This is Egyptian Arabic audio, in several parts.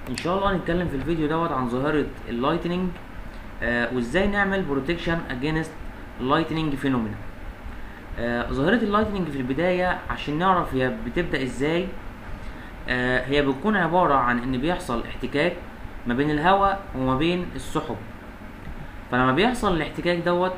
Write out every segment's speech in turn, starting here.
ان شاء الله هنتكلم في الفيديو دوت عن ظاهره اللايتنينج آه وازاي نعمل بروتكشن اجينست اللايتنينج فينومينا آه ظاهره اللايتنينج في البدايه عشان نعرف هي بتبدا ازاي آه هي بتكون عباره عن ان بيحصل احتكاك ما بين الهواء وما بين السحب فلما بيحصل الاحتكاك دوت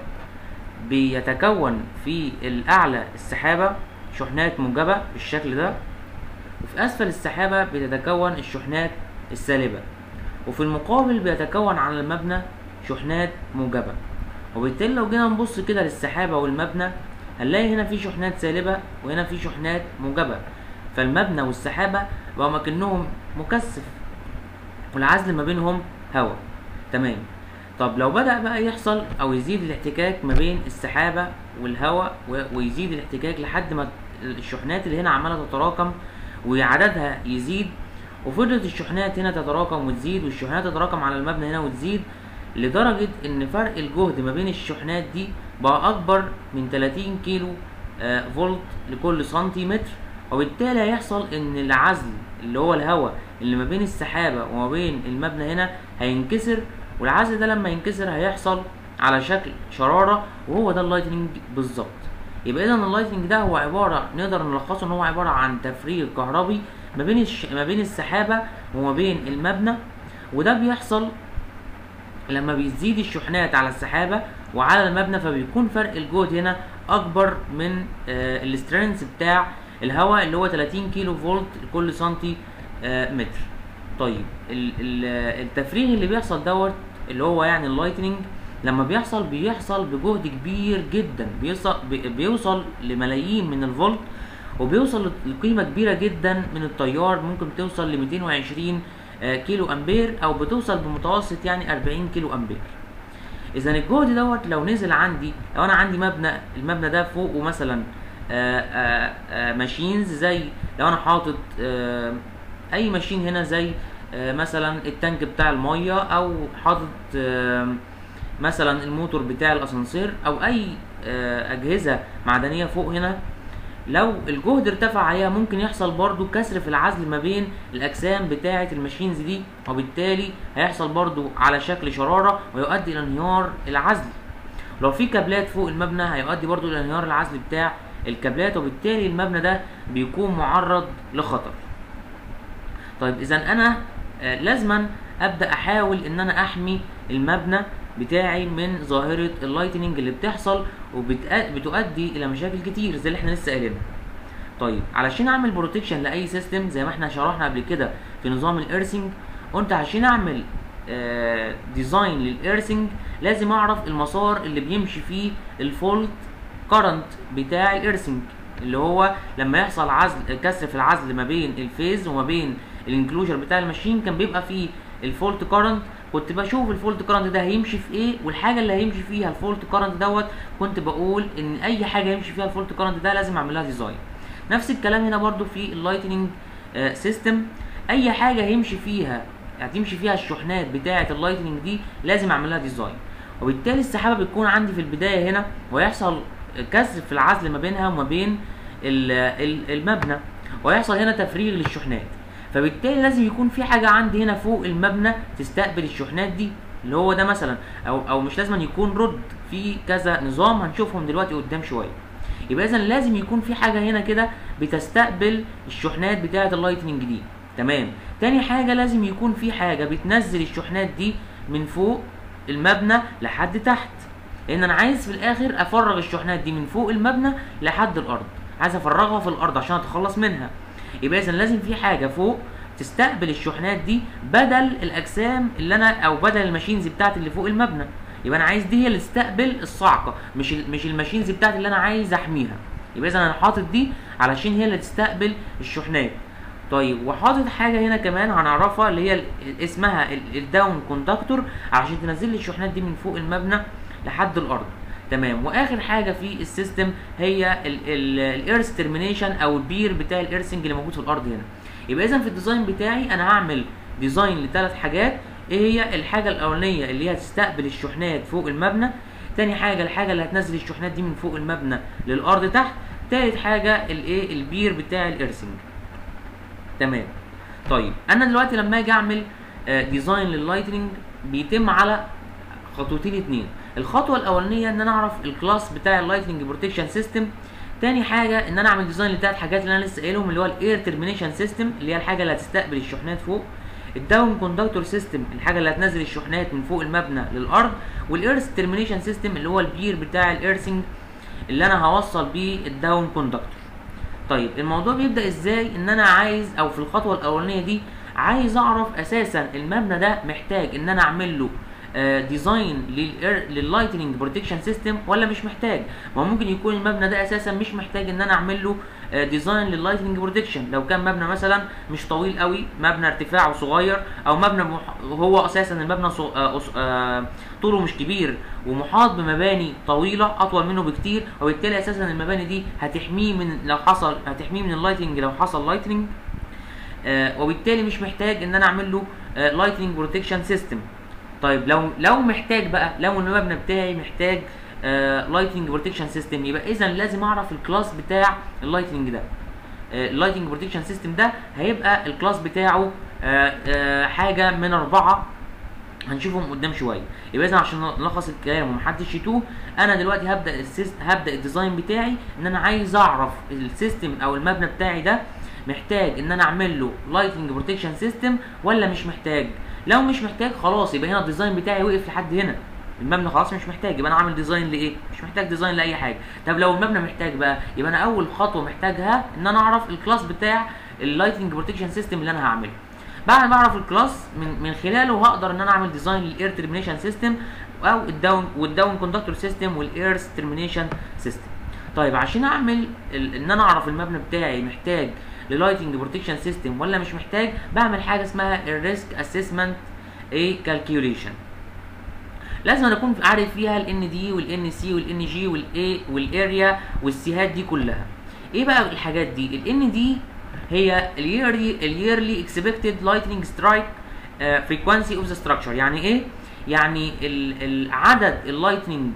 بيتكون في الاعلى السحابه شحنات موجبه بالشكل ده وفي اسفل السحابه بتتكون الشحنات السالبه وفي المقابل بيتكون على المبنى شحنات موجبه وبالتالي لو جينا نبص كده للسحابه والمبنى هنلاقي هنا في شحنات سالبه وهنا في شحنات موجبه فالمبنى والسحابه بقوا مكنهم مكثف والعزل ما بينهم هواء تمام طب لو بدأ بقى يحصل أو يزيد الاحتكاك ما بين السحابة والهواء ويزيد الاحتكاك لحد ما الشحنات اللي هنا عمالة تتراكم وعددها يزيد وفضلت الشحنات هنا تتراكم وتزيد والشحنات تتراكم على المبنى هنا وتزيد لدرجة إن فرق الجهد ما بين الشحنات دي بقى أكبر من 30 كيلو آه فولت لكل سنتيمتر وبالتالي هيحصل إن العزل اللي هو الهواء اللي ما بين السحابة وما بين المبنى هنا هينكسر والعزل ده لما ينكسر هيحصل على شكل شرارة وهو ده اللايتنينج بالظبط يبقى اذا اللايتنينج ده هو عبارة نقدر نلخصه ان هو عبارة عن تفريغ كهربي ما بين الش... ما بين السحابة وما بين المبنى وده بيحصل لما بيزيد الشحنات على السحابة وعلى المبنى فبيكون فرق الجهد هنا اكبر من آه السترينث بتاع الهواء اللي هو 30 كيلو فولت لكل سنتي آه متر طيب التفريغ اللي بيحصل دوت اللي هو يعني اللايتنينج لما بيحصل بيحصل بجهد كبير جدا بيوصل بيوصل لملايين من الفولت وبيوصل لقيمه كبيره جدا من التيار ممكن توصل ل 220 كيلو امبير او بتوصل بمتوسط يعني 40 كيلو امبير اذا الجهد دوت لو نزل عندي لو انا عندي مبنى المبنى ده فوقه مثلا ماشينز زي لو انا حاطط اي ماشين هنا زي مثلا التانك بتاع الميه او حاطط مثلا الموتور بتاع الاسانسير او اي اجهزه معدنيه فوق هنا لو الجهد ارتفع عليها ممكن يحصل برضو كسر في العزل ما بين الاجسام بتاعه الماشينز دي وبالتالي هيحصل برضو على شكل شراره ويؤدي الى انهيار العزل لو في كابلات فوق المبنى هيؤدي برضو الى انهيار العزل بتاع الكابلات وبالتالي المبنى ده بيكون معرض لخطر طيب اذا انا آه لازما ابدا احاول ان انا احمي المبنى بتاعي من ظاهره اللايتنينج اللي بتحصل وبتؤدي الى مشاكل كتير زي اللي احنا لسه قايلينها طيب علشان اعمل بروتكشن لاي سيستم زي ما احنا شرحنا قبل كده في نظام الارسنج قلت عشان اعمل آه ديزاين للارسنج لازم اعرف المسار اللي بيمشي فيه الفولت كرنت بتاع الارسنج اللي هو لما يحصل عزل كسر في العزل ما بين الفيز وما بين الانكلوجر بتاع الماشين كان بيبقى فيه الفولت كارنت كنت بشوف الفولت كارنت ده هيمشي في ايه والحاجه اللي هيمشي فيها الفولت كارنت دوت كنت بقول ان اي حاجه يمشي فيها الفولت كارنت ده لازم اعمل لها ديزاين نفس الكلام هنا برضو في اللايتنينج آه سيستم اي حاجه هيمشي فيها هتمشي فيها الشحنات بتاعه اللايتنينج دي لازم اعمل لها ديزاين وبالتالي السحابه بتكون عندي في البدايه هنا ويحصل كسر في العزل ما بينها وما بين المبنى ويحصل هنا تفريغ للشحنات فبالتالي لازم يكون في حاجه عندي هنا فوق المبنى تستقبل الشحنات دي اللي هو ده مثلا او او مش لازم يكون رد في كذا نظام هنشوفهم دلوقتي قدام شويه يبقى اذا لازم يكون في حاجه هنا كده بتستقبل الشحنات بتاعه اللايتنينج دي تمام تاني حاجه لازم يكون في حاجه بتنزل الشحنات دي من فوق المبنى لحد تحت لان انا عايز في الاخر افرغ الشحنات دي من فوق المبنى لحد الارض عايز افرغها في الارض عشان اتخلص منها يبقى اذا لازم في حاجه فوق تستقبل الشحنات دي بدل الاجسام اللي انا او بدل الماشينز بتاعتي اللي فوق المبنى يبقى انا عايز دي هي اللي تستقبل الصعقه مش مش الماشينز بتاعتي اللي انا عايز احميها يبقى اذا انا حاطط دي علشان هي اللي تستقبل الشحنات طيب وحاطط حاجه هنا كمان هنعرفها اللي هي اسمها الداون كوندكتور عشان تنزل لي الشحنات دي من فوق المبنى لحد الارض تمام واخر حاجه في السيستم هي الايرث ترمينيشن او البير بتاع الارسنج اللي موجود في الارض هنا يبقى اذا في الديزاين بتاعي انا هعمل ديزاين لثلاث حاجات ايه هي الحاجه الاولانيه اللي هي هتستقبل الشحنات فوق المبنى تاني حاجه الحاجه اللي هتنزل الشحنات دي من فوق المبنى للارض تحت تالت حاجه الايه البير بتاع الارسنج تمام طيب انا دلوقتي لما اجي اعمل ديزاين لللايتنينج بيتم على خطوتين اتنين الخطوه الاولانيه ان انا اعرف الكلاس بتاع اللايتنينج بروتكشن سيستم تاني حاجه ان انا اعمل ديزاين لتلات حاجات اللي انا لسه قايلهم اللي هو الاير ترمينيشن سيستم اللي هي الحاجه اللي هتستقبل الشحنات فوق الداون كوندكتور سيستم الحاجه اللي هتنزل الشحنات من فوق المبنى للارض والايرث ترمينيشن سيستم اللي هو البير بتاع الايرثنج اللي انا هوصل بيه الداون كوندكتور طيب الموضوع بيبدا ازاي ان انا عايز او في الخطوه الاولانيه دي عايز اعرف اساسا المبنى ده محتاج ان انا اعمل له ديزاين لللايتنينج بروتكشن سيستم ولا مش محتاج ما ممكن يكون المبنى ده اساسا مش محتاج ان انا اعمل له ديزاين لللايتنينج بروتكشن لو كان مبنى مثلا مش طويل قوي مبنى ارتفاعه صغير او مبنى مح... هو اساسا المبنى صو... آه... آه... طوله مش كبير ومحاط بمباني طويله اطول منه بكتير وبالتالي اساسا المباني دي هتحميه من لو حصل هتحميه من اللايتنينج لو حصل لايتنينج آه... وبالتالي مش محتاج ان انا اعمل له لايتنينج بروتكشن سيستم طيب لو لو محتاج بقى لو المبنى بتاعي محتاج لايتنج بروتكشن سيستم يبقى اذا لازم اعرف الكلاس بتاع اللايتنج ده اللايتنج بروتكشن سيستم ده هيبقى الكلاس بتاعه آه آه حاجه من اربعه هنشوفهم قدام شويه يبقى اذا عشان نلخص الكلام ومحدش يتوه انا دلوقتي هبدا السيست هبدا الديزاين بتاعي ان انا عايز اعرف السيستم او المبنى بتاعي ده محتاج ان انا اعمل له لايتنج بروتكشن سيستم ولا مش محتاج لو مش محتاج خلاص يبقى هنا الديزاين بتاعي وقف لحد هنا المبنى خلاص مش محتاج يبقى انا عامل ديزاين لايه مش محتاج ديزاين لاي حاجه طب لو المبنى محتاج بقى يبقى انا اول خطوه محتاجها ان انا اعرف الكلاس بتاع اللايتنج بروتكشن سيستم اللي انا هعمله بعد ما اعرف الكلاس من من خلاله هقدر ان انا اعمل ديزاين للاير ترمينيشن سيستم او الداون والداون كوندكتور سيستم والايرث ترمينيشن سيستم طيب عشان اعمل ان انا اعرف المبنى بتاعي محتاج للايتنج بروتكشن سيستم ولا مش محتاج بعمل حاجه اسمها الريسك اسسمنت ايه كالكيوليشن لازم أنا اكون عارف فيها الان دي والان سي والان جي والاي والاريا والسيهات دي كلها ايه بقى الحاجات دي الان دي هي اليرلي اليرلي اكسبكتد لايتنينج سترايك فريكوانسي اوف ذا ستراكشر يعني ايه يعني العدد اللايتنينج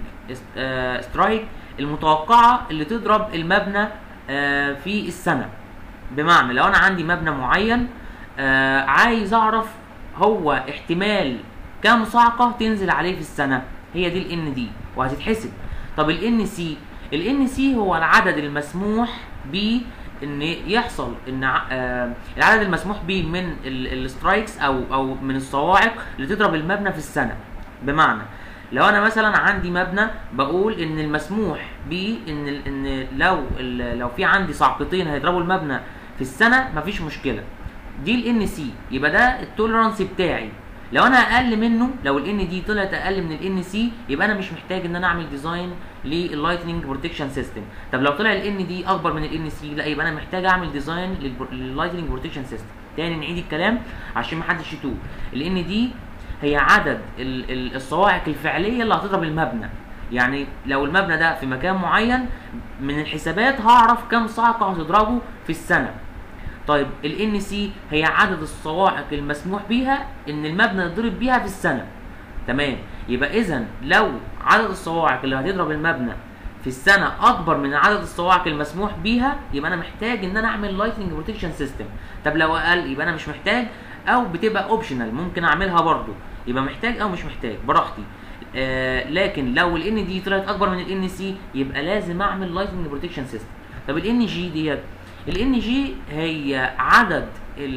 سترايك المتوقعه اللي تضرب المبنى uh, في السنه بمعنى لو انا عندي مبنى معين uh, عايز اعرف هو احتمال كام صعقه تنزل عليه في السنه هي دي الان دي وهتتحسب طب الان سي الان سي هو العدد المسموح به ان يحصل ان آه العدد المسموح به من السترايكس او او من الصواعق اللي تضرب المبنى في السنه بمعنى لو انا مثلا عندي مبنى بقول ان المسموح به ان ان لو لو في عندي صعقتين هيضربوا المبنى في السنه مفيش مشكله دي الان سي يبقى ده التوليرانس بتاعي لو انا اقل منه لو الان دي طلعت اقل من الان سي يبقى انا مش محتاج ان انا اعمل ديزاين لللايتنينج بروتكشن سيستم طب لو طلع الان دي اكبر من الان سي لا يبقى انا محتاج اعمل ديزاين لللايتنينج بروتكشن سيستم تاني نعيد الكلام عشان ما حدش يتوه الان دي هي عدد الصواعق الفعليه اللي هتضرب المبنى يعني لو المبنى ده في مكان معين من الحسابات هعرف كم صعقه هتضربه في السنه طيب ال سي هي عدد الصواعق المسموح بيها ان المبنى يضرب بيها في السنه تمام يبقى اذا لو عدد الصواعق اللي هتضرب المبنى في السنه اكبر من عدد الصواعق المسموح بيها يبقى انا محتاج ان انا اعمل لايتنج بروتكشن سيستم طب لو اقل يبقى انا مش محتاج او بتبقى اوبشنال ممكن اعملها برضو يبقى محتاج او مش محتاج براحتي آه لكن لو الان دي طلعت اكبر من الان سي يبقى لازم اعمل لايتنج بروتكشن سيستم طب الان جي ديت الان جي هي عدد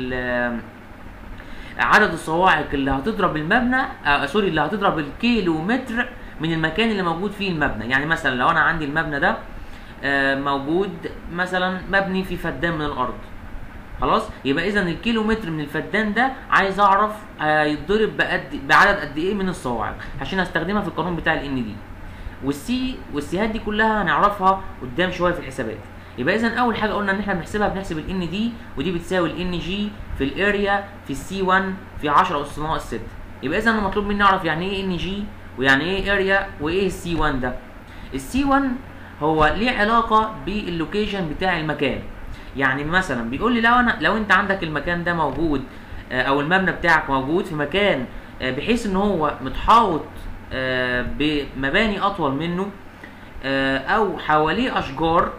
عدد الصواعق اللي هتضرب المبنى آه سوري اللي هتضرب الكيلو متر من المكان اللي موجود فيه المبنى يعني مثلا لو انا عندي المبنى ده آه موجود مثلا مبني في فدان من الارض خلاص يبقى اذا الكيلو متر من الفدان ده عايز اعرف هيتضرب آه بقد بعدد قد ايه من الصواعق عشان استخدمها في القانون بتاع الان دي والسي والسيهات دي كلها هنعرفها قدام شويه في الحسابات يبقى اذا اول حاجه قلنا ان احنا بنحسبها بنحسب الان دي ودي بتساوي الان جي في الاريا في السي 1 في 10 اس ناقص 6 يبقى اذا انا مطلوب مني اعرف يعني ايه ان جي ويعني ايه اريا وايه السي 1 ده السي 1 هو ليه علاقه باللوكيشن بتاع المكان يعني مثلا بيقول لي لو انا لو انت عندك المكان ده موجود او المبنى بتاعك موجود في مكان بحيث ان هو متحاوط بمباني اطول منه او حواليه اشجار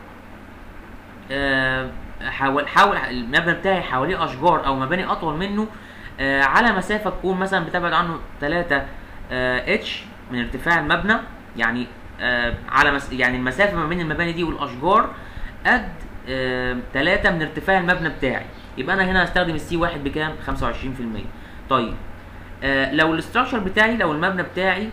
حاول حاول المبنى بتاعي حواليه اشجار او مباني اطول منه آه على مسافه تكون مثلا بتبعد عنه 3 آه اتش من ارتفاع المبنى يعني آه على مس... يعني المسافه ما بين المباني دي والاشجار قد آه 3 من ارتفاع المبنى بتاعي يبقى انا هنا هستخدم السي واحد بكام 25% طيب آه لو الاستراكشر بتاعي لو المبنى بتاعي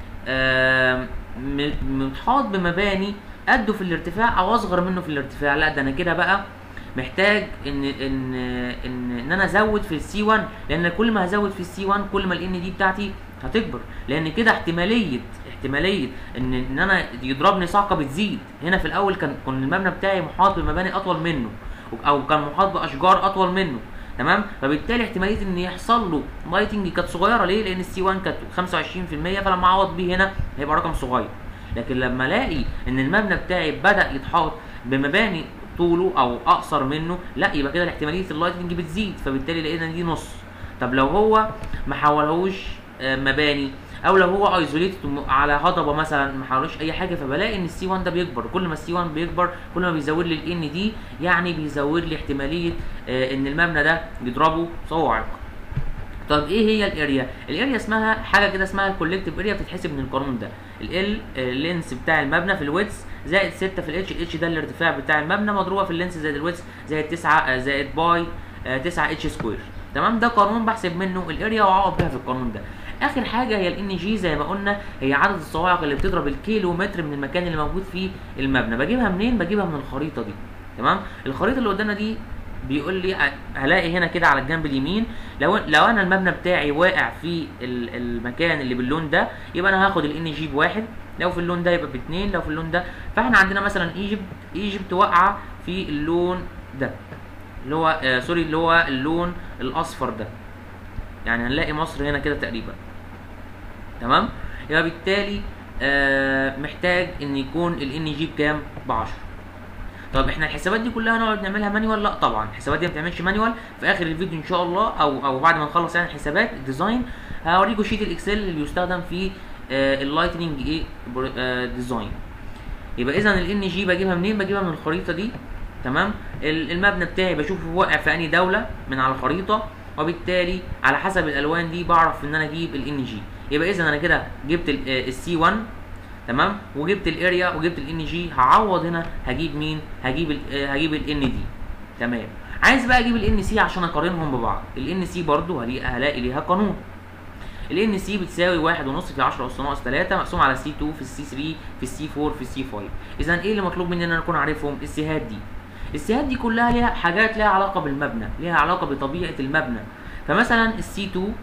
آه م- متحاط بمباني قده في الارتفاع او اصغر منه في الارتفاع لا ده انا كده بقى محتاج ان ان ان ان انا ازود في السي 1 لان كل ما هزود في السي 1 كل ما الان دي بتاعتي هتكبر لان كده احتماليه احتماليه ان ان انا يضربني صعقه بتزيد هنا في الاول كان كان المبنى بتاعي محاط بمباني اطول منه او كان محاط باشجار اطول منه تمام فبالتالي احتماليه ان يحصل له لايتنج كانت صغيره ليه لان السي 1 كانت 25% فلما اعوض بيه هنا هيبقى رقم صغير لكن لما الاقي ان المبنى بتاعي بدا يتحاط بمباني طوله او اقصر منه لا يبقى كده احتماليه اللايتنج بتزيد فبالتالي لقينا دي نص طب لو هو ما حولهوش آه، مباني او لو هو ايزوليتد على هضبه مثلا ما حولوش اي حاجه فبلاقي ان السي 1 ده بيكبر كل ما السي 1 بيكبر كل ما بيزود لي الان دي يعني بيزود لي احتماليه آه، ان المبنى ده يضربه صواعق طب ايه هي الاريا الاريا اسمها حاجه كده اسمها الكولكتيف اريا بتتحسب من القانون ده ال اللينس بتاع المبنى في الويتس زائد 6 في الاتش الاتش ده الارتفاع بتاع المبنى مضروبه في اللينس زائد الويتس زائد 9 زائد باي 9 اتش سكوير تمام ده قانون بحسب منه الاريا واعوض بيها في القانون ده اخر حاجه هي الان جي زي ما قلنا هي عدد الصواعق اللي بتضرب الكيلو متر من المكان اللي موجود فيه المبنى بجيبها منين بجيبها من الخريطه دي تمام الخريطه اللي قدامنا دي بيقول لي ه- هلاقي هنا كده على الجنب اليمين لو لو انا المبنى بتاعي واقع في ال- المكان اللي باللون ده يبقى انا هاخد الان جي بواحد لو في اللون ده يبقى باثنين لو في اللون ده فاحنا عندنا مثلا ايجيبت ايجيبت واقعه في اللون ده اللي هو آه سوري اللي هو اللون الاصفر ده يعني هنلاقي مصر هنا كده تقريبا تمام يبقى بالتالي آه محتاج ان يكون الان جي بكام ب 10 طب احنا الحسابات دي كلها نقعد نعملها مانيوال لا طبعا الحسابات دي ما بتعملش مانيوال في اخر الفيديو ان شاء الله او او بعد ما نخلص يعني الحسابات الديزاين هوريكم شيت الاكسل اللي بيستخدم في آه اللايتنينج ايه برو- آه ديزاين يبقى اذا الان جي بجيبها منين بجيبها من الخريطه دي تمام ال- المبنى بتاعي بشوفه واقع في انهي دوله من على الخريطه وبالتالي على حسب الالوان دي بعرف ان انا اجيب الان جي يبقى اذا انا كده جبت السي 1 تمام وجبت الاريا وجبت الان جي هعوض هنا هجيب مين هجيب ال آه، هجيب الان دي تمام عايز بقى اجيب الان سي عشان اقارنهم ببعض الان سي برضو هلاقي هلاقي ليها قانون الان سي بتساوي واحد ونص في 10 اس ناقص 3 مقسوم على سي 2 في السي 3 في السي 4 في السي 5 اذا ايه اللي مطلوب مني ان انا اكون عارفهم السيهات دي السيهات دي كلها ليها حاجات ليها علاقه بالمبنى ليها علاقه بطبيعه المبنى فمثلا السي 2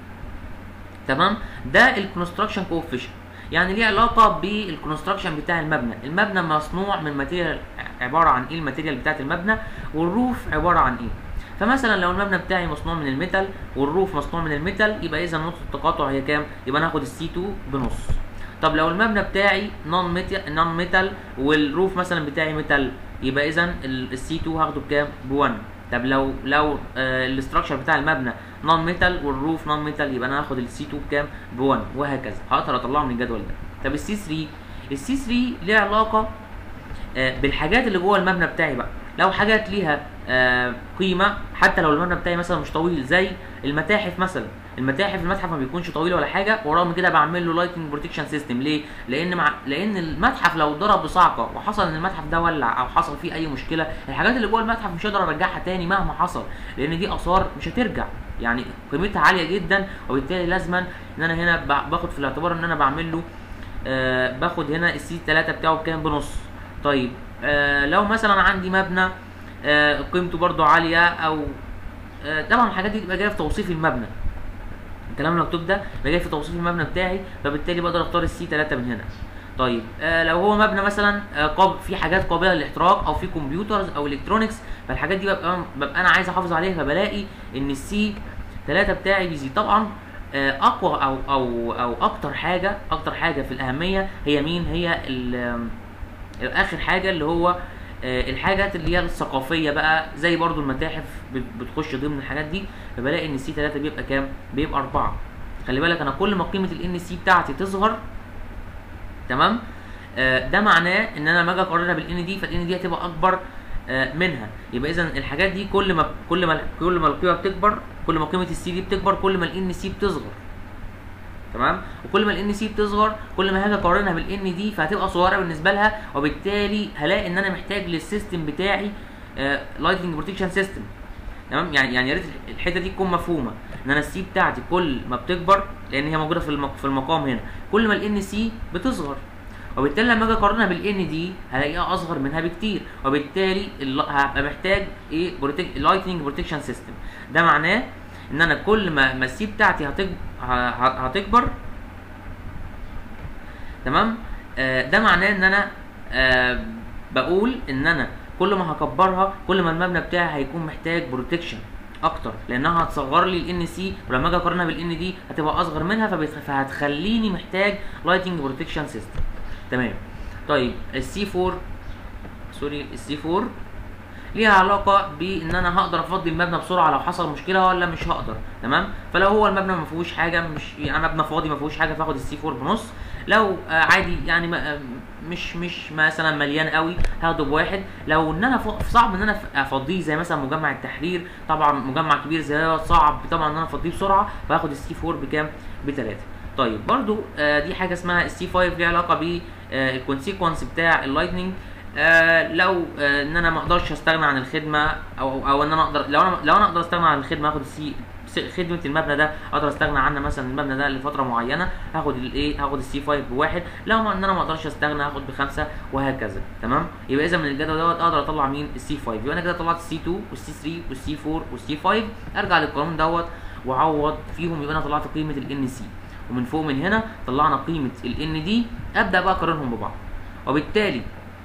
تمام ده الكونستراكشن كوفيشنت يعني ليه علاقه بالكونستراكشن بتاع المبنى المبنى مصنوع من ماتيريال عباره عن ايه الماتيريال بتاعت المبنى والروف عباره عن ايه فمثلا لو المبنى بتاعي مصنوع من الميتال والروف مصنوع من الميتال يبقى اذا نقطه التقاطع هي كام يبقى ناخد السي 2 بنص طب لو المبنى بتاعي نون ميتال نون ميتال والروف مثلا بتاعي ميتال يبقى اذا السي 2 هاخده بكام ب 1 طب لو لو آه الاستراكشر بتاع المبنى نون ميتال والروف نون ميتال يبقى انا هاخد السي 2 بكام ب 1 وهكذا هقدر اطلعه من الجدول ده طب السي 3 السي 3 ليها علاقه آه، بالحاجات اللي جوه المبنى بتاعي بقى لو حاجات ليها آه، قيمه حتى لو المبنى بتاعي مثلا مش طويل زي المتاحف مثلا المتاحف المتحف ما بيكونش طويل ولا حاجه ورغم كده بعمل له لايتنج بروتكشن سيستم ليه لان مع لان المتحف لو ضرب بصعقه وحصل ان المتحف ده ولع او حصل فيه اي مشكله الحاجات اللي جوه المتحف مش هقدر ارجعها تاني مهما حصل لان دي اثار مش هترجع يعني قيمتها عاليه جدا وبالتالي لازما ان انا هنا ب- باخد في الاعتبار ان انا بعمل له آه باخد هنا السي 3 بتاعه بكام بنص طيب آه لو مثلا عندي مبنى آه قيمته برضو عاليه او آه طبعا الحاجات دي بتبقى جايه في توصيف المبنى الكلام المكتوب ده بيبقى جاي في توصيف المبنى بتاعي فبالتالي بقدر اختار السي 3 من هنا طيب آه لو هو مبنى مثلا آه قاب في حاجات قابله للاحتراق او في كمبيوترز او الكترونكس فالحاجات دي ببقى, ببقى انا عايز احافظ عليها فبلاقي ان السي 3 بتاعي بيزيد طبعا آه اقوى او او او اكتر حاجه اكتر حاجه في الاهميه هي مين هي ال- اخر حاجه اللي هو آه، الحاجات اللي هي الثقافيه بقى زي برضو المتاحف بت- بتخش ضمن الحاجات دي فبلاقي ان السي 3 بيبقى كام بيبقى 4 خلي بالك انا كل ما قيمه الان سي بتاعتي تصغر تمام آه، ده معناه ان انا لما اجي اقارنها بالان دي فالان دي هتبقى اكبر آه، منها يبقى اذا الحاجات دي كل ما كل ما كل ما القيمه بتكبر كل ما قيمه السي دي بتكبر كل ما الان سي بتصغر تمام وكل ما الان سي بتصغر كل ما هاجي اقارنها بالان دي فهتبقى صغيره بالنسبه لها وبالتالي هلاقي ان انا محتاج للسيستم بتاعي لايتنج بروتكشن سيستم تمام يعني يعني يا ريت الحته دي تكون مفهومه ان انا السي بتاعتي كل ما بتكبر لان هي موجوده في المق... في المقام هنا كل ما الان سي بتصغر وبالتالي لما اجي اقارنها بالان دي هلاقيها اصغر منها بكتير وبالتالي ال- هبقى محتاج ايه بروتك... لايتنج بروتكشن سيستم ده معناه ان انا كل ما ما السي بتاعتي هتكبر هتكبر تمام آه ده معناه ان انا آه بقول ان انا كل ما هكبرها كل ما المبنى بتاعي هيكون محتاج بروتكشن اكتر لانها هتصغر لي الان سي ولما اجي اقارنها بالان دي هتبقى اصغر منها فبت- فهتخليني محتاج لايتنج بروتكشن سيستم تمام طيب السي 4 سوري السي 4 ليها علاقه بان انا هقدر افضي المبنى بسرعه لو حصل مشكله ولا مش هقدر تمام فلو هو المبنى ما فيهوش حاجه مش يعني مبنى فاضي ما فيهوش حاجه فاخد السي 4 بنص لو آه عادي يعني ما آه مش مش مثلا مليان قوي هاخده بواحد لو ان انا ف- صعب ان انا ف- افضيه زي مثلا مجمع التحرير طبعا مجمع كبير زي ده صعب طبعا ان انا افضيه بسرعه فاخد السي 4 بكام بثلاثه طيب برضو آه دي حاجه اسمها السي 5 ليها علاقه بالكونسيكونس بتاع اللايتنينج آه لو آه ان انا ما اقدرش استغنى عن الخدمه او او ان انا اقدر لو انا لو انا اقدر استغنى عن الخدمه اخد السي س- خدمه المبنى ده اقدر استغنى عنها مثلا المبنى ده لفتره معينه هاخد الايه هاخد السي 5 بواحد لو ما ان انا ما اقدرش استغنى هاخد بخمسه وهكذا تمام يبقى اذا من الجدول دوت اقدر اطلع مين السي 5 يبقى انا كده طلعت السي 2 والسي 3 والسي 4 والسي 5 ارجع للقانون دوت واعوض فيهم يبقى انا طلعت قيمه الان سي ومن فوق من هنا طلعنا قيمه الان دي ابدا بقى اقارنهم ببعض وبالتالي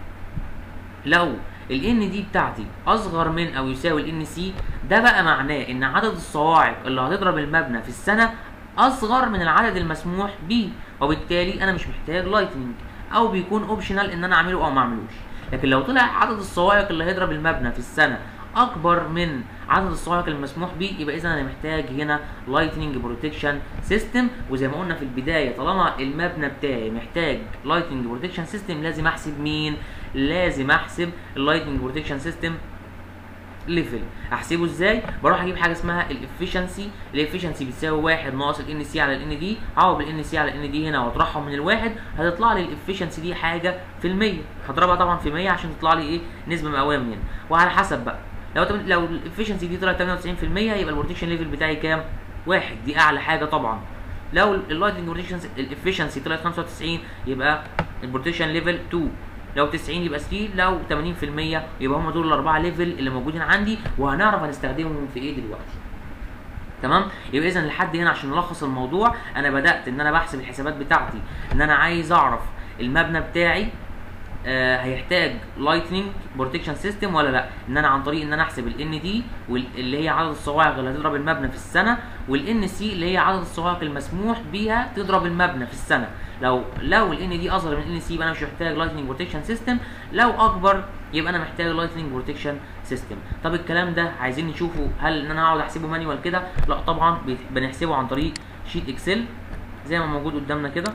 لو ال ان دي بتاعتي اصغر من او يساوي ال ان سي ده بقى معناه ان عدد الصواعق اللي هتضرب المبنى في السنه اصغر من العدد المسموح به وبالتالي انا مش محتاج لايتنينج او بيكون اوبشنال ان انا اعمله او ما اعملوش لكن لو طلع عدد الصواعق اللي هيضرب المبنى في السنه اكبر من عدد الصواعق المسموح به يبقى اذا انا محتاج هنا لايتنينج بروتكشن سيستم وزي ما قلنا في البدايه طالما المبنى بتاعي محتاج لايتنينج بروتكشن سيستم لازم احسب مين لازم احسب اللايتنج بروتكشن سيستم ليفل احسبه ازاي بروح اجيب حاجه اسمها الافشنسي الافشنسي بتساوي واحد ناقص الان سي على الان دي اعوض بالان سي على الان دي هنا واطرحهم من الواحد هتطلع لي الافشنسي دي حاجه في المية هضربها طبعا في 100 عشان تطلع لي ايه نسبه مئويه من هنا وعلى حسب بقى لو تم- لو الافشنسي دي طلعت 98% يبقى البروتكشن ليفل بتاعي كام واحد دي اعلى حاجه طبعا لو اللايتنج بروتكشن الافشنسي طلعت 95 يبقى البروتكشن ليفل 2 لو 90 يبقى 3 لو 80% يبقى هم دول الاربعه ليفل اللي موجودين عندي وهنعرف هنستخدمهم في ايه دلوقتي تمام يبقى اذا لحد هنا عشان نلخص الموضوع انا بدات ان انا بحسب الحسابات بتاعتي ان انا عايز اعرف المبنى بتاعي آه هيحتاج لايتنينج بروتكشن سيستم ولا لا ان انا عن طريق ان انا احسب الان دي اللي هي عدد الصواعق اللي هتضرب المبنى في السنه والان سي اللي هي عدد الصواعق المسموح بيها تضرب المبنى في السنه لو لو الان دي اصغر من الان سي يبقى انا مش محتاج لايتنينج بروتكشن سيستم لو اكبر يبقى انا محتاج لايتنينج بروتكشن سيستم طب الكلام ده عايزين نشوفه هل ان انا اقعد احسبه مانيوال كده لا طبعا بيت- بنحسبه عن طريق شيت اكسل زي ما موجود قدامنا كده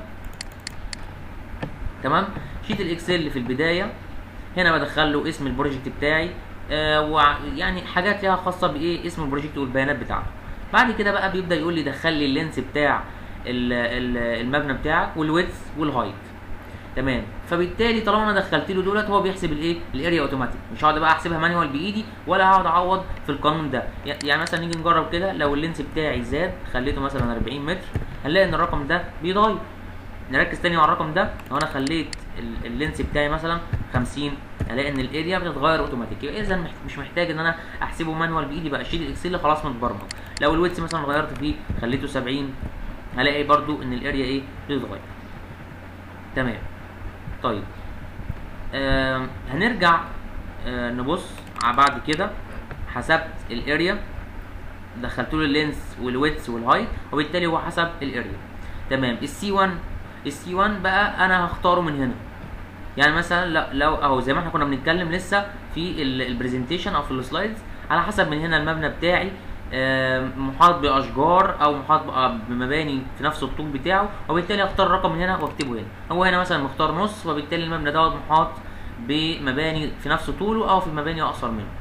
تمام شيت الاكسل اللي في البدايه هنا بدخل له اسم البروجكت بتاعي آه ويعني حاجات ليها خاصه بايه اسم البروجكت والبيانات بتاعته بعد كده بقى بيبدا يقول لي دخل لي اللينس بتاع ال- ال- المبنى بتاعك والويدث والهايت تمام فبالتالي طالما انا دخلت له دولت هو بيحسب الايه الاريا اوتوماتيك مش هقعد بقى احسبها مانيوال بايدي ولا هقعد اعوض في القانون ده ي- يعني مثلا نيجي نجرب كده لو اللينس بتاعي زاد خليته مثلا 40 متر هنلاقي ان الرقم ده بيتغير نركز تاني على الرقم ده لو انا خليت ال- اللينس بتاعي مثلا 50 هلاقي ان الاريا بتتغير اوتوماتيك يبقى اذا مح- مش محتاج ان انا احسبه مانوال بايدي بقى الشيت الاكسل خلاص متبرمج لو الويتس مثلا غيرت فيه خليته 70 هلاقي برضو ان الاريا ايه بتتغير تمام طيب آم، هنرجع آه نبص على بعد كده حسبت الاريا دخلت له اللينس والويتس والهايت وبالتالي هو حسب الاريا تمام السي 1 السي 1 بقى انا هختاره من هنا يعني مثلا لو, لو اهو زي ما احنا كنا بنتكلم لسه في البرزنتيشن او في السلايدز على حسب من هنا المبنى بتاعي آم، محاط باشجار او محاط بقى بمباني في نفس الطول بتاعه وبالتالي اختار الرقم من هنا واكتبه هنا هو هنا مثلا مختار نص وبالتالي المبنى دوت محاط بمباني في نفس طوله او في مباني اقصر منه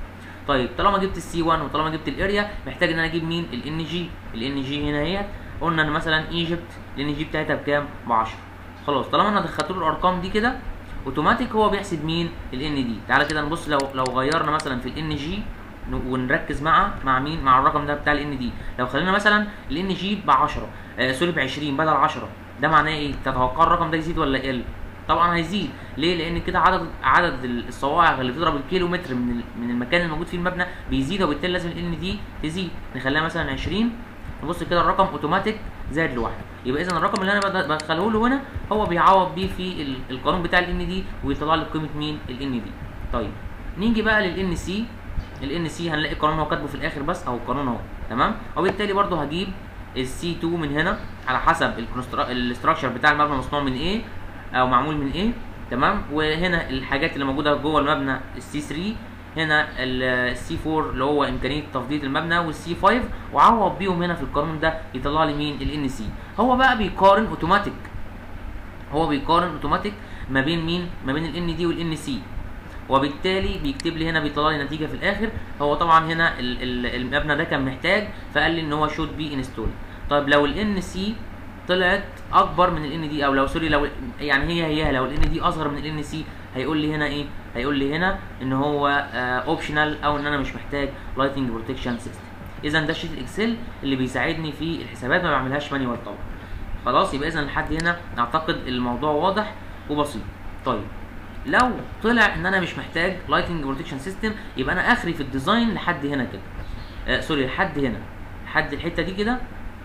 طيب طالما جبت السي 1 وطالما جبت الاريا محتاج ان انا اجيب مين الان جي الان جي هنا اهيت قلنا ان مثلا ايجيبت الان جي بتاعتها بكام ب 10 خلاص طالما انا دخلت له الارقام دي كده اوتوماتيك هو بيحسب مين الان دي تعالى كده نبص لو لو غيرنا مثلا في الان جي ونركز مع مع مين مع الرقم ده بتاع الان دي لو خلينا مثلا الان جي ب 10 آه سوري ب 20 بدل 10 ده معناه ايه تتوقع الرقم ده يزيد ولا يقل طبعا هيزيد ليه لان كده عدد عدد الصواعق اللي بتضرب الكيلو متر من ال- من المكان الموجود فيه المبنى بيزيد وبالتالي لازم الان دي تزيد نخليها مثلا 20 نبص كده الرقم اوتوماتيك زاد لوحده يبقى اذا الرقم اللي انا بد- بدخله له هنا هو بيعوض بيه في ال- القانون بتاع الان دي ويطلع لي قيمه مين الان دي طيب نيجي بقى للان سي الان سي هنلاقي القانون هو كاتبه في الاخر بس او القانون اهو تمام وبالتالي برضه هجيب السي 2 من هنا على حسب الاستراكشر بتاع المبنى مصنوع من ايه او معمول من ايه تمام وهنا الحاجات اللي موجوده جوه المبنى السي 3 هنا السي 4 اللي هو امكانيه تفضيل المبنى والسي 5 وعوض بيهم هنا في القانون ده يطلع لي مين الان سي هو بقى بيقارن اوتوماتيك هو بيقارن اوتوماتيك ما بين مين ما بين الان دي والان سي وبالتالي بيكتب لي هنا بيطلع لي نتيجه في الاخر هو طبعا هنا ال- ال- المبنى ده كان محتاج فقال لي ان هو شود بي انستول طيب لو الان سي طلعت اكبر من الان دي او لو سوري لو يعني هي هي لو الان دي اصغر من الان سي هيقول لي هنا ايه هيقول لي هنا ان هو اوبشنال او ان انا مش محتاج لايتنج بروتكشن سيستم اذا ده شيت الاكسل اللي بيساعدني في الحسابات ما بعملهاش مانيوال طبعا خلاص يبقى اذا لحد هنا اعتقد الموضوع واضح وبسيط طيب لو طلع ان انا مش محتاج لايتنج بروتكشن سيستم يبقى انا اخري في الديزاين لحد هنا كده آه سوري لحد هنا لحد الحته دي كده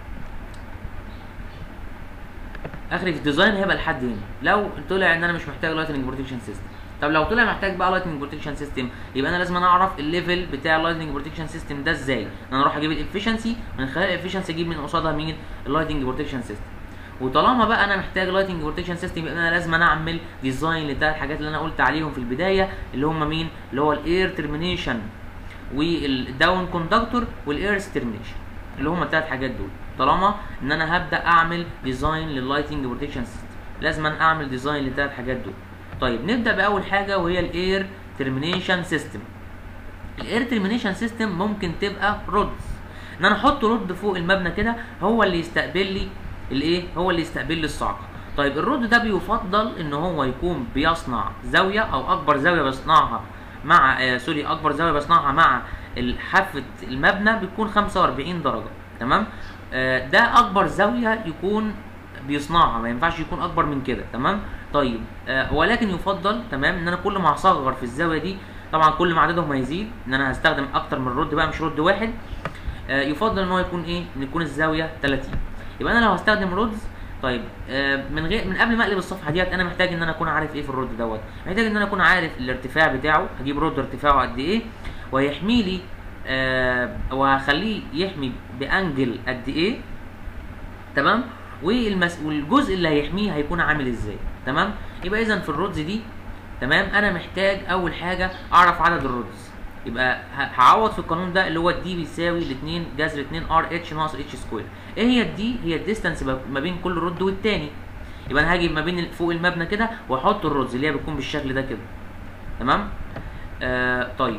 اخري في الديزاين هيبقى لحد هنا لو طلع ان انا مش محتاج لايتنج بروتكشن سيستم طب لو طلع محتاج بقى لايتنج بروتكشن سيستم يبقى انا لازم أنا اعرف الليفل بتاع اللايتنج بروتكشن سيستم ده ازاي ان انا اروح اجيب الافشنسي من خلال الافشنسي اجيب من قصادها مين اللايتنج بروتكشن سيستم وطالما بقى انا محتاج لايتنج بروتكشن سيستم يبقى انا لازم أنا اعمل ديزاين للثلاث حاجات اللي انا قلت عليهم في البدايه اللي هم مين اللي هو الاير ترمينيشن والداون كوندكتور والاير ترمينيشن اللي هم الثلاث حاجات دول طالما ان انا هبدا اعمل ديزاين لللايتنج بروتكشن سيستم لازم أنا اعمل ديزاين للثلاث حاجات دول طيب نبدا باول حاجه وهي الاير ترمينيشن سيستم الاير ترمينيشن سيستم ممكن تبقى رودز ان انا احط رود فوق المبنى كده هو اللي يستقبل لي الايه هو اللي يستقبل لي الصعقه طيب الرود ده بيفضل ان هو يكون بيصنع زاويه او اكبر زاويه بيصنعها مع آه سوري اكبر زاويه بيصنعها مع حافه المبنى بتكون 45 درجه تمام آه ده اكبر زاويه يكون بيصنعها ما ينفعش يكون اكبر من كده تمام طيب آه ولكن يفضل تمام ان انا كل ما هصغر في الزاويه دي طبعا كل ما عددهم هيزيد ان انا هستخدم اكتر من رد بقى مش رد واحد آه يفضل ان هو يكون ايه ان يكون الزاويه 30 يبقى انا لو هستخدم رودز طيب آه من غير من قبل ما اقلب الصفحه ديت انا محتاج ان انا اكون عارف ايه في الرود دوت محتاج ان انا اكون عارف الارتفاع بتاعه هجيب رود ارتفاعه قد ايه وهيحمي لي آه وهخليه يحمي بانجل قد ايه تمام والمس... والجزء اللي هيحميه هيكون عامل ازاي تمام يبقى اذا في الرودز دي تمام انا محتاج اول حاجه اعرف عدد الرودز يبقى هعوض في القانون ده اللي هو الدي بيساوي ال 2 جذر 2 ار اتش ناقص اتش سكوير ايه هي الدي هي الديستانس ما بين كل رود والتاني يبقى انا هاجي ما بين فوق المبنى كده واحط الرودز اللي هي بتكون بالشكل ده كده تمام آه طيب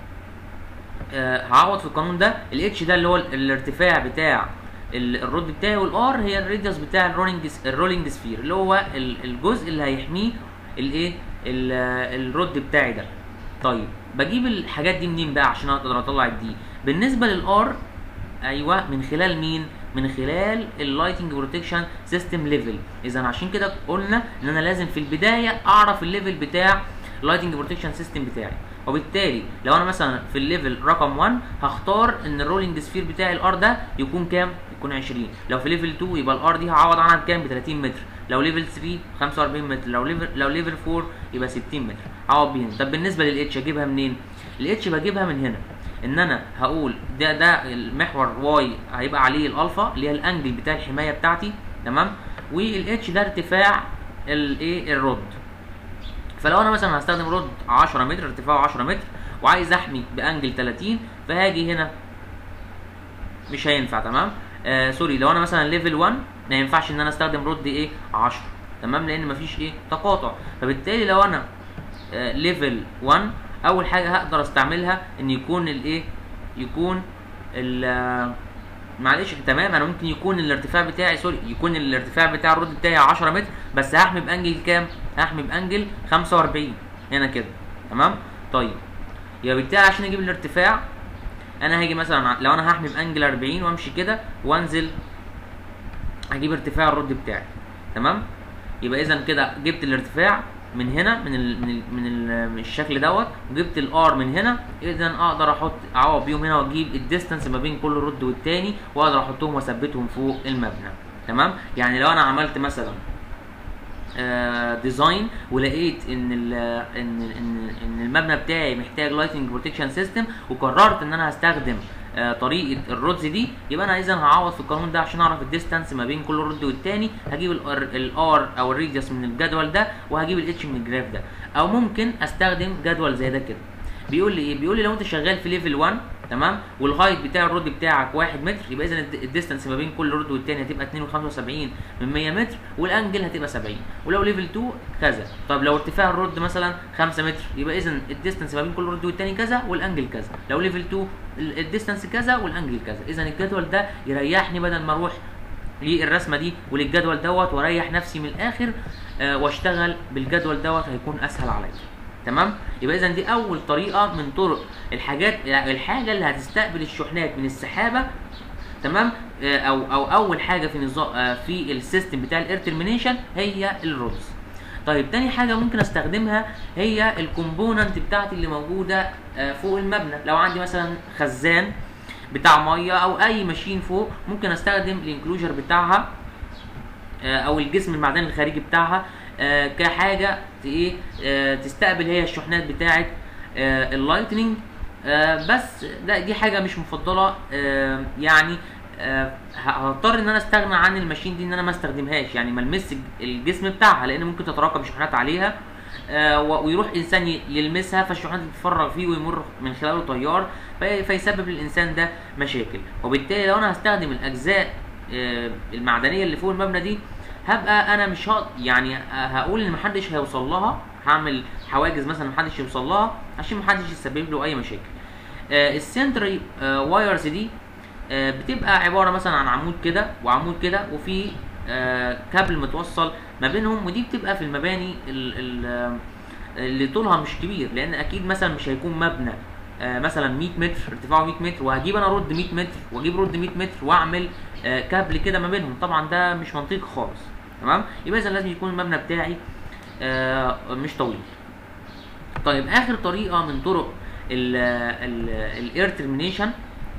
آه هعوض في القانون ده الاتش ده اللي هو الارتفاع بتاع الرود بتاعي والار هي الراديوس بتاع الرولينج الرولينج سفير اللي هو الجزء اللي هيحميه الايه الرود بتاعي ده طيب بجيب الحاجات دي منين بقى عشان اقدر اطلع الدي بالنسبه للار ايوه من خلال مين من خلال اللايتنج بروتكشن سيستم ليفل اذا عشان كده قلنا ان انا لازم في البدايه اعرف الليفل بتاع اللايتنج بروتكشن سيستم بتاعي وبالتالي لو انا مثلا في الليفل رقم 1 هختار ان الرولينج سفير بتاعي الار ده يكون كام يكون 20 لو في ليفل 2 يبقى الار دي هعوض عنها بكام ب 30 متر لو ليفل 3 45 متر لو ليفل لو ليفل 4 يبقى 60 متر هعوض بيها طب بالنسبه للاتش اجيبها منين الاتش بجيبها من هنا ان انا هقول ده ده المحور واي هيبقى عليه الالفا اللي هي الانجل بتاع الحمايه بتاعتي تمام والاتش ده ارتفاع الايه الرود فلو انا مثلا هستخدم رود 10 متر ارتفاعه 10 متر وعايز احمي بانجل 30 فهاجي هنا مش هينفع تمام آه سوري لو انا مثلا ليفل 1 ما ينفعش ان انا استخدم رود ايه 10 تمام لان مفيش ايه تقاطع فبالتالي لو انا آه ليفل 1 اول حاجه هقدر استعملها ان يكون الايه يكون ال معلش تمام انا ممكن يكون الارتفاع بتاعي سوري يكون الارتفاع بتاع الرد بتاعي 10 متر بس هحمي بانجل كام هحمي بانجل 45 هنا كده تمام طيب يبقى بالتالي عشان اجيب الارتفاع انا هاجي مثلا ع- لو انا هحمي بانجل 40 وامشي كده وانزل هجيب ارتفاع الرد بتاعي تمام يبقى اذا كده جبت الارتفاع من هنا من ال من ال من, ال من الشكل دوت وجبت الار من هنا اذا اقدر احط اعوض بيهم هنا واجيب الديستانس ما بين كل رد والتاني واقدر احطهم واثبتهم فوق المبنى تمام يعني لو انا عملت مثلا آه، ديزاين ولقيت ان ال ان ان ان المبنى بتاعي محتاج لايتنج بروتكشن سيستم وقررت ان انا هستخدم آه، طريقه الرودز دي يبقى انا اذا هعوض في القانون ده عشان اعرف الديستانس ما بين كل رد والتاني هجيب الار او الريديوس من الجدول ده وهجيب الاتش من الجراف ده او ممكن استخدم جدول زي ده كده بيقول لي ايه بيقول لي لو انت شغال في ليفل 1 تمام والهايت بتاع الرود بتاعك 1 متر يبقى اذا الد- الديستانس ما بين كل رود والتاني هتبقى 2.75 من 100 متر والانجل هتبقى 70 ولو ليفل 2 كذا طب لو ارتفاع الرود مثلا 5 متر يبقى اذا الديستانس ما بين كل رود والتاني كذا والانجل كذا لو ليفل 2 ال- الديستانس كذا والانجل كذا اذا الجدول ده يريحني بدل ما اروح للرسمه دي وللجدول دوت واريح نفسي من الاخر آه واشتغل بالجدول دوت هيكون اسهل عليا تمام يبقى اذا دي اول طريقه من طرق الحاجات الحاجه اللي هتستقبل الشحنات من السحابه تمام آه، او او اول حاجه في نظام آه، في السيستم بتاع الاير ترمينيشن هي الرولز طيب تاني حاجه ممكن استخدمها هي الكومبوننت بتاعتي اللي موجوده آه، فوق المبنى لو عندي مثلا خزان بتاع ميه او اي ماشين فوق ممكن استخدم الانكلوجر بتاعها آه، او الجسم المعدني الخارجي بتاعها آه، كحاجه ت- ايه آه، تستقبل هي الشحنات بتاعه آه، اللايتنينج آه، بس ده دي حاجه مش مفضله آه، يعني آه، ه- هضطر ان انا استغنى عن الماشين دي ان انا ما استخدمهاش يعني ما المس الجسم بتاعها لان ممكن تتراكم شحنات عليها آه، و- ويروح انسان ي- يلمسها فالشحنات تتفرغ فيه ويمر من خلاله تيار في- فيسبب للانسان ده مشاكل وبالتالي لو انا هستخدم الاجزاء آه، المعدنيه اللي فوق المبنى دي هبقى انا مش هق... يعني هقول ان محدش هيوصل لها هعمل حواجز مثلا محدش يوصل لها عشان محدش يسبب له اي مشاكل آه السنتري آه وايرز دي آه بتبقى عباره مثلا عن عمود كده وعمود كده وفي آه كابل متوصل ما بينهم ودي بتبقى في المباني ال ال آه، اللي طولها مش كبير لان اكيد مثلا مش هيكون مبنى آه، مثلا 100 متر ارتفاعه 100 متر وهجيب انا رد 100 متر واجيب رد 100 متر واعمل آه، كابل كده ما بينهم طبعا ده مش منطقي خالص تمام يبقى اذا لازم يكون المبنى بتاعي آه، مش طويل طيب اخر طريقه من طرق الاير ترمينيشن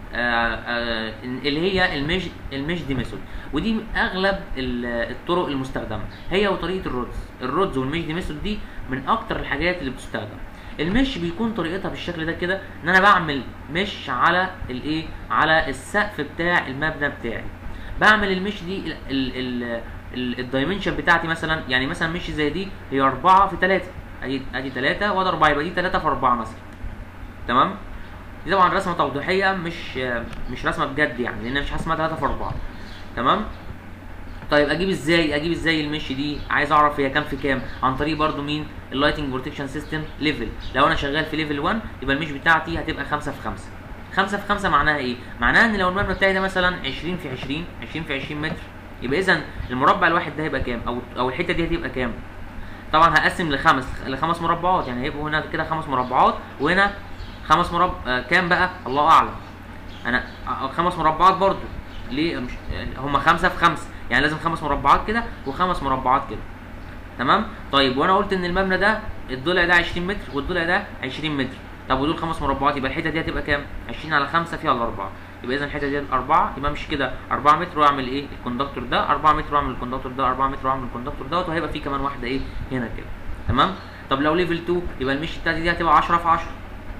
اللي هي المش المش دي ميثود ودي اغلب ال- الطرق المستخدمه هي وطريقه الرودز الرودز والمش دي ميثود دي من اكتر الحاجات اللي بتستخدم المش بيكون طريقتها بالشكل ده كده ان انا بعمل مش على الايه على السقف بتاع المبنى بتاعي بعمل المش دي ال- ال- ال- ال- الدايمنشن بتاعتي مثلا يعني مثلا مش زي دي هي 4 في 3 ادي ادي 3 وادي 4 يبقى دي 3 في 4 مثلا تمام دي طبعا رسمه توضيحيه مش مش رسمه بجد يعني لان مش حاجه اسمها 3 في 4 تمام طيب اجيب ازاي اجيب ازاي المش دي عايز اعرف هي كام في كام عن طريق برضو مين اللايتنج بروتكشن سيستم ليفل لو انا شغال في ليفل 1 يبقى المش بتاعتي هتبقى 5 في 5 5 في 5 معناها ايه معناها ان لو المبنى بتاعي ده مثلا 20 في 20 20 في 20 متر يبقى اذا المربع الواحد ده هيبقى كام او او الحته دي هتبقى كام طبعا هقسم لخمس لخمس مربعات يعني هيبقوا هنا كده خمس مربعات وهنا خمس مربع آه كام بقى الله اعلم انا آه، خمس مربعات برضو ليه مش هم خمسة في خمسة يعني لازم خمس مربعات كده وخمس مربعات كده تمام طيب وانا قلت ان المبنى ده الضلع ده 20 متر والضلع ده 20 متر طب ودول خمس مربعات يبقى الحته دي هتبقى كام 20 على 5 فيها الاربعه يبقى اذا الحته دي 4 يبقى امشي كده 4 متر واعمل ايه الكوندكتور ده 4 متر واعمل الكوندكتور ده 4 متر واعمل الكوندكتور دوت وهيبقى في كمان واحده ايه هنا كده تمام طب لو ليفل 2 يبقى المشي بتاعتي دي هتبقى 10 في 10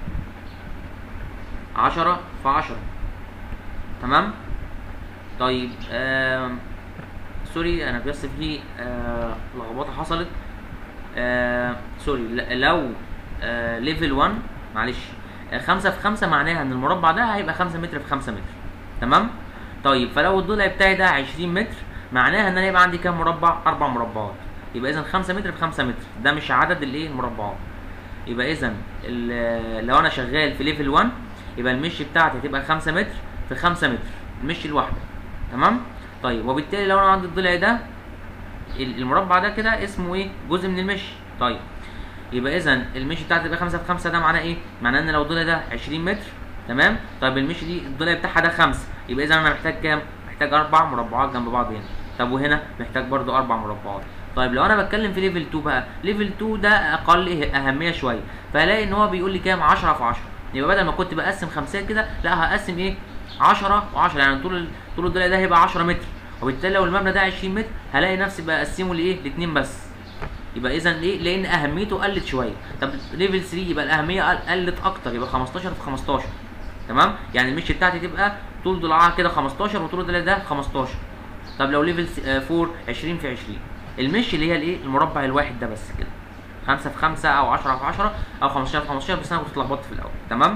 10 في 10 تمام طيب آم سوري انا بس في آه لخبطه حصلت آه سوري ل- لو آه ليفل 1 معلش آه خمسة في خمسة معناها ان المربع ده هيبقى خمسة متر في خمسة متر تمام طيب فلو الضلع بتاعي ده 20 متر معناها ان انا يبقى عندي كام مربع اربع مربعات يبقى اذا 5 متر في 5 متر ده مش عدد الايه المربعات يبقى اذا ال- لو انا شغال في ليفل 1 يبقى المش بتاعتي هتبقى 5 متر في 5 متر المش الواحده تمام طيب وبالتالي لو انا عندي الضلع ده ال- المربع ده كده اسمه ايه جزء من المش طيب يبقى اذا المش بتاعتي تبقى 5 في 5 ده معناه ايه معناه ان لو الضلع ده 20 متر تمام طيب المش دي الضلع بتاعها ده 5 يبقى اذا انا محتاج كام محتاج اربع مربعات جنب بعض هنا طب وهنا محتاج برضو اربع مربعات طيب لو انا بتكلم في ليفل 2 بقى ليفل 2 ده اقل اهميه شويه فهلاقي ان هو بيقول لي كام 10 في 10 يبقى بدل ما كنت بقسم خمسات كده لا هقسم ايه 10 و10 يعني طول ال- طول الضلع ده هيبقى 10 متر وبالتالي لو المبنى ده 20 متر هلاقي نفسي بقسمه لايه لاثنين بس يبقى اذا ليه لان اهميته قلت شويه طب ليفل 3 يبقى الاهميه قل- قلت اكتر يبقى 15 في 15 تمام يعني المش بتاعتي تبقى طول ضلعها كده 15 وطول الضلع ده 15 طب لو ليفل س- آه، 4 20 في 20 المش اللي هي الايه المربع الواحد ده بس كده 5 في 5 او 10 في 10 او 15 في 15 بس انا كنت اتلخبطت في الاول تمام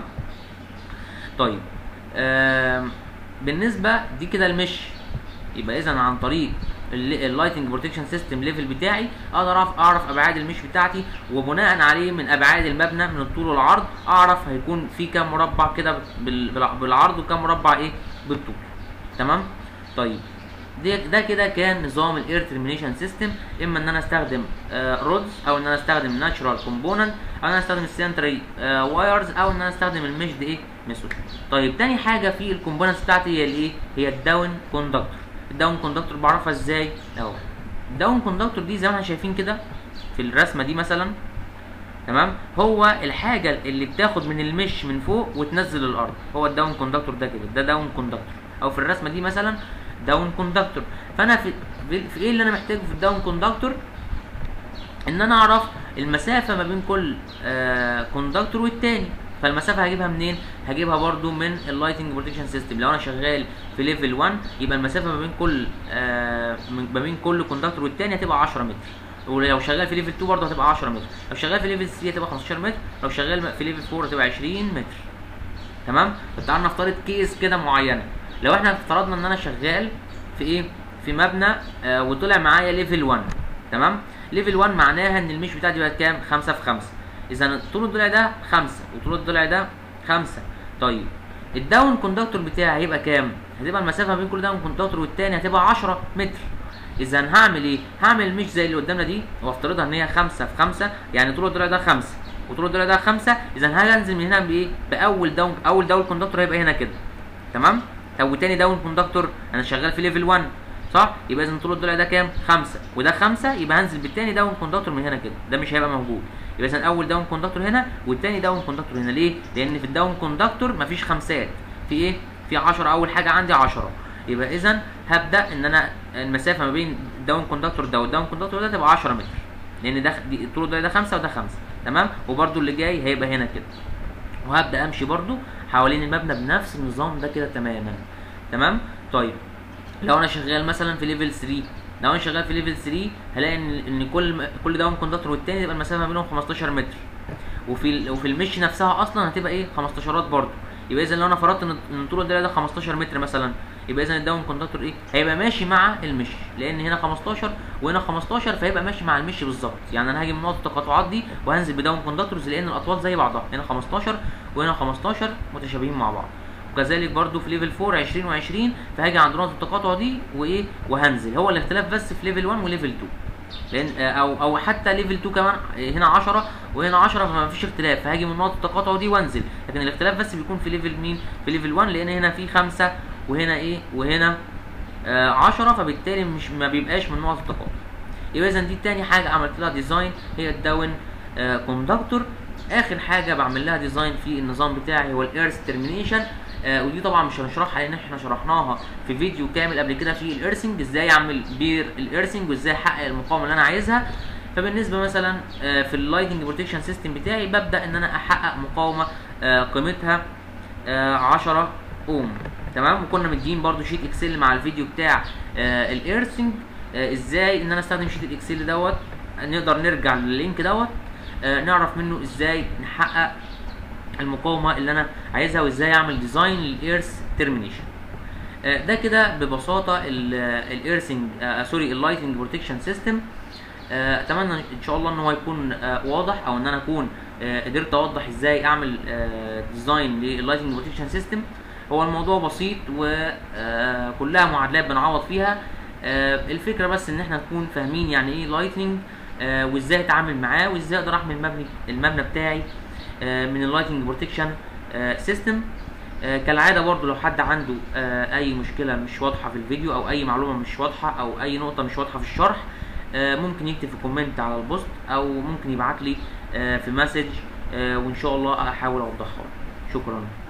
طيب آم، بالنسبه دي كده المش يبقى اذا عن طريق اللايتنج بروتكشن سيستم ليفل بتاعي اقدر اعرف اعرف ابعاد المش بتاعتي وبناء عليه من ابعاد المبنى من الطول والعرض اعرف هيكون في كام مربع كده بال- بال- بالعرض وكام مربع ايه بالطول تمام طيب ده ده كده كان نظام الاير ترمينيشن سيستم اما ان انا استخدم رودز او ان انا استخدم ناتشرال كومبوننت او ان انا استخدم السنتري وايرز او ان انا استخدم المشد ايه ميثود طيب تاني حاجه في الكومبوننتس بتاعتي هي الايه هي الداون كوندكتور الداون كوندكتور بعرفها ازاي اهو الداون كوندكتور دي زي ما احنا شايفين كده في الرسمه دي مثلا تمام هو الحاجه اللي بتاخد من المش من فوق وتنزل الارض هو الداون كوندكتور ده كده ده داون كوندكتور او في الرسمه دي مثلا داون كوندكتور فانا في, في, في ايه اللي انا محتاجه في الداون كوندكتور ان انا اعرف المسافه ما بين كل آه كوندكتور والتاني فالمسافه هجيبها منين هجيبها برضو من اللايتنج بروتكشن سيستم لو انا شغال في ليفل 1 يبقى المسافه ما بين كل آه من- ما بين كل كوندكتور والتاني هتبقى 10 متر ولو شغال في ليفل 2 برضه هتبقى 10 متر لو شغال في ليفل 3 هتبقى 15 متر لو شغال في ليفل 4 هتبقى 20 متر تمام طب تعالى نفترض كيس كده معينه لو احنا افترضنا ان انا شغال في ايه في مبنى آه وطلع معايا ليفل 1 تمام ليفل 1 معناها ان المش بتاعتي بقت كام 5 في 5 اذا طول الضلع ده 5 وطول الضلع ده 5 طيب الداون كوندكتور بتاعي هيبقى كام هتبقى المسافه ما بين كل داون كوندكتور والتاني هتبقى 10 متر اذا هعمل ايه هعمل مش زي اللي قدامنا دي وافترضها ان هي 5 في 5 يعني طول الضلع ده 5 وطول الضلع ده 5 اذا هنزل من هنا بايه باول داون اول داون كوندكتور هيبقى هنا كده تمام طب وتاني داون كوندكتور انا شغال في ليفل 1 صح يبقى اذا طول الضلع ده كام 5 وده 5 يبقى هنزل بالتاني داون كوندكتور من هنا كده ده مش هيبقى موجود يبقى اذا اول داون كوندكتور هنا والتاني داون كوندكتور هنا ليه لان في الداون كوندكتور مفيش خمسات في ايه في 10 اول حاجه عندي 10 يبقى اذا هبدا ان انا المسافه ما بين الداون كوندكتور ده والداون كوندكتور ده تبقى 10 متر لان ده دي- طول الضلع ده 5 وده 5 تمام وبرده اللي جاي هيبقى هنا كده وهبدا امشي برضو حوالين المبنى بنفس النظام ده كده تماما تمام طيب لو انا شغال مثلا في ليفل 3 لو انا شغال في ليفل 3 هلاقي ان ان كل كل داون كوندكتور والتاني تبقى المسافه ما بينهم 15 متر وفي ال- وفي المش نفسها اصلا هتبقى ايه 15 برضه يبقى اذا لو انا فرضت ان ان طول الدايره ده 15 متر مثلا يبقى اذا الداون كوندكتور ايه هيبقى ماشي مع المش لان هنا 15 وهنا 15 فهيبقى ماشي مع المش بالظبط يعني انا هاجي من نقطه التقاطعات دي وهنزل بداون كوندكتورز لان الاطوال زي بعضها هنا 15 وهنا 15 متشابهين مع بعض وكذلك برضو في ليفل 4 20 و20 فهاجي عند نقطه التقاطع دي وايه وهنزل هو الاختلاف بس في ليفل 1 وليفل 2 لان آه، او او حتى ليفل 2 كمان آه، هنا 10 وهنا 10 فما فيش اختلاف فهاجي من نقطه التقاطع دي وانزل لكن الاختلاف بس بيكون في ليفل مين في ليفل 1 لان هنا في 5 وهنا ايه وهنا آه 10 فبالتالي مش ما بيبقاش من نقطه التقاطع يبقى اذا دي تاني حاجه عملت لها ديزاين هي الداون آه كوندكتور اخر حاجه بعمل لها ديزاين في النظام بتاعي هو الايرث ترمينيشن آه ودي طبعا مش هنشرحها لان احنا شرحناها في فيديو كامل قبل كده في الارسنج ازاي اعمل بير الارسنج وازاي احقق المقاومه اللي انا عايزها فبالنسبه مثلا آه في اللايتنج بروتكشن سيستم بتاعي ببدا ان انا احقق مقاومه آه قيمتها آه 10 اوم تمام وكنا مدين برضو شيت اكسل مع الفيديو بتاع آه الارسنج آه ازاي ان انا استخدم شيت الاكسل دوت نقدر نرجع لللينك دوت آه نعرف منه ازاي نحقق المقاومه اللي انا عايزها وازاي اعمل ديزاين للايرث ترمينيشن ده كده ببساطه الايرثنج سوري اللايتنج بروتكشن سيستم آه، اتمنى ان شاء الله ان هو يكون آه، واضح او ان انا اكون آه، قدرت اوضح ازاي اعمل ديزاين لللايتنج بروتكشن سيستم هو الموضوع بسيط وكلها معادلات بنعوض فيها آه، الفكره بس ان احنا نكون فاهمين يعني ايه لايتنج وازاي اتعامل معاه وازاي اقدر احمي المبنى المبنى بتاعي آه، من اللايتنج بروتكشن سيستم كالعاده برضو لو حد عنده آه، اي مشكله مش واضحه في الفيديو او اي معلومه مش واضحه او اي نقطه مش واضحه في الشرح آه، ممكن يكتب في كومنت على البوست او ممكن يبعت لي آه، في مسج آه، وان شاء الله احاول اوضحها له. شكرا